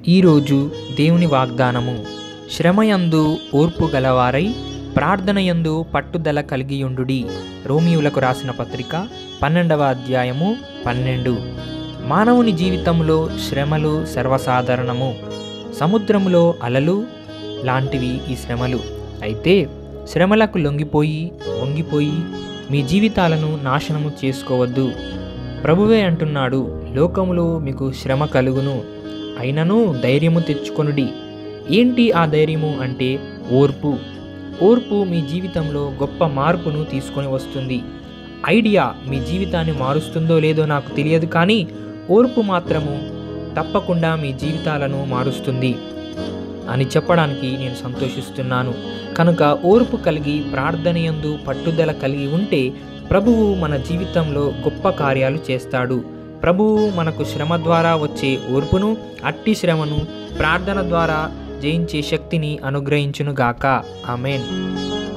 ఈరోజు దేవుని వాగ్దానము శ్రమయందు ఓర్పు గలవారై ప్రార్థనయందు పట్టుదల కలిగియుండుడి రోమియులకు రాసిన పత్రిక పన్నెండవ అధ్యాయము పన్నెండు మానవుని జీవితంలో శ్రమలు సర్వసాధారణము సముద్రములో అలలు లాంటివి ఈ శ్రమలు అయితే శ్రమలకు లొంగిపోయి వంగిపోయి మీ జీవితాలను నాశనము చేసుకోవద్దు ప్రభువే అంటున్నాడు లోకములో మీకు శ్రమ కలుగును అయినను ధైర్యము తెచ్చుకొనుడి ఏంటి ఆ ధైర్యము అంటే ఓర్పు ఓర్పు మీ జీవితంలో గొప్ప మార్పును తీసుకొని వస్తుంది ఐడియా మీ జీవితాన్ని మారుస్తుందో లేదో నాకు తెలియదు కానీ ఓర్పు మాత్రము తప్పకుండా మీ జీవితాలను మారుస్తుంది అని చెప్పడానికి నేను సంతోషిస్తున్నాను కనుక ఓర్పు కలిగి ప్రార్థనయందు పట్టుదల కలిగి ఉంటే ప్రభువు మన జీవితంలో గొప్ప కార్యాలు చేస్తాడు ప్రభువు మనకు శ్రమ ద్వారా వచ్చే ఓర్పును అట్టి శ్రమను ప్రార్థన ద్వారా జయించే శక్తిని అనుగ్రహించునుగాక ఆమెన్